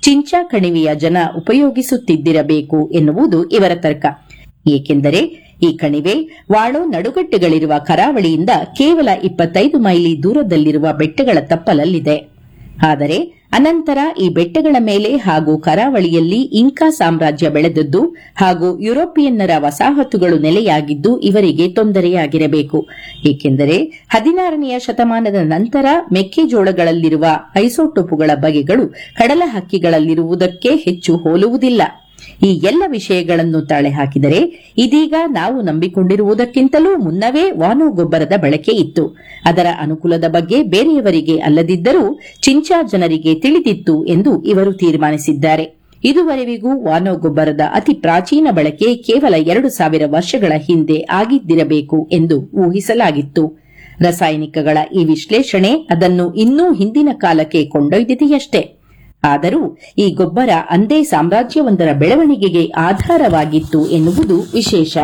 ಚಿಂಚಾ ಕಣಿವೆಯ ಜನ ಉಪಯೋಗಿಸುತ್ತಿದ್ದಿರಬೇಕು ಎನ್ನುವುದು ಇವರ ತರ್ಕ ಏಕೆಂದರೆ ಈ ಕಣಿವೆ ವಾಳೋ ನಡುಗಡ್ಡೆಗಳಿರುವ ಕರಾವಳಿಯಿಂದ ಕೇವಲ ಇಪ್ಪತ್ತೈದು ಮೈಲಿ ದೂರದಲ್ಲಿರುವ ಬೆಟ್ಟಗಳ ತಪ್ಪಲಲ್ಲಿದೆ ಆದರೆ ಅನಂತರ ಈ ಬೆಟ್ಟಗಳ ಮೇಲೆ ಹಾಗೂ ಕರಾವಳಿಯಲ್ಲಿ ಇಂಕಾ ಸಾಮ್ರಾಜ್ಯ ಬೆಳೆದದ್ದು ಹಾಗೂ ಯುರೋಪಿಯನ್ನರ ವಸಾಹತುಗಳು ನೆಲೆಯಾಗಿದ್ದು ಇವರಿಗೆ ತೊಂದರೆಯಾಗಿರಬೇಕು ಏಕೆಂದರೆ ಹದಿನಾರನೆಯ ಶತಮಾನದ ನಂತರ ಮೆಕ್ಕೆಜೋಳಗಳಲ್ಲಿರುವ ಐಸೋಟೋಪುಗಳ ಬಗೆಗಳು ಕಡಲ ಹಕ್ಕಿಗಳಲ್ಲಿರುವುದಕ್ಕೆ ಹೆಚ್ಚು ಹೋಲುವುದಿಲ್ಲ ಈ ಎಲ್ಲ ವಿಷಯಗಳನ್ನು ತಾಳೆ ಹಾಕಿದರೆ ಇದೀಗ ನಾವು ನಂಬಿಕೊಂಡಿರುವುದಕ್ಕಿಂತಲೂ ಮುನ್ನವೇ ವಾನೋ ಗೊಬ್ಬರದ ಬಳಕೆ ಇತ್ತು ಅದರ ಅನುಕೂಲದ ಬಗ್ಗೆ ಬೇರೆಯವರಿಗೆ ಅಲ್ಲದಿದ್ದರೂ ಚಿಂಚಾ ಜನರಿಗೆ ತಿಳಿದಿತ್ತು ಎಂದು ಇವರು ತೀರ್ಮಾನಿಸಿದ್ದಾರೆ ಇದುವರೆವಿಗೂ ವಾನೋ ಗೊಬ್ಬರದ ಅತಿ ಪ್ರಾಚೀನ ಬಳಕೆ ಕೇವಲ ಎರಡು ಸಾವಿರ ವರ್ಷಗಳ ಹಿಂದೆ ಆಗಿದ್ದಿರಬೇಕು ಎಂದು ಊಹಿಸಲಾಗಿತ್ತು ರಾಸಾಯನಿಕಗಳ ಈ ವಿಶ್ಲೇಷಣೆ ಅದನ್ನು ಇನ್ನೂ ಹಿಂದಿನ ಕಾಲಕ್ಕೆ ಕೊಂಡೊಯ್ದಿದೆಯಷ್ಟೇ ಆದರೂ ಈ ಗೊಬ್ಬರ ಅಂದೇ ಸಾಮ್ರಾಜ್ಯವೊಂದರ ಬೆಳವಣಿಗೆಗೆ ಆಧಾರವಾಗಿತ್ತು ಎನ್ನುವುದು ವಿಶೇಷ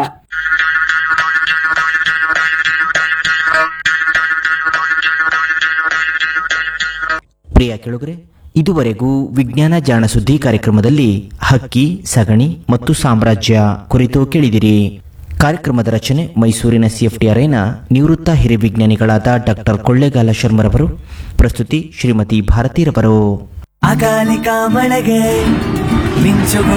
ಪ್ರಿಯ ಕೆಳುಗರೆ ಇದುವರೆಗೂ ವಿಜ್ಞಾನ ಜಾಣ ಸುದ್ದಿ ಕಾರ್ಯಕ್ರಮದಲ್ಲಿ ಹಕ್ಕಿ ಸಗಣಿ ಮತ್ತು ಸಾಮ್ರಾಜ್ಯ ಕುರಿತು ಕೇಳಿದಿರಿ ಕಾರ್ಯಕ್ರಮದ ರಚನೆ ಮೈಸೂರಿನ ಸಿಎಫ್ಟಿಆರ್ಐನ ನಿವೃತ್ತ ಹಿರಿಯ ವಿಜ್ಞಾನಿಗಳಾದ ಡಾಕ್ಟರ್ ಕೊಳ್ಳೇಗಾಲ ಶರ್ಮರವರು ಪ್ರಸ್ತುತಿ ಶ್ರೀಮತಿ ಭಾರತೀರವರು ಅಕಾಲಿಕ ಮಳೆಗೆ ಮಿಂಚುಗಳು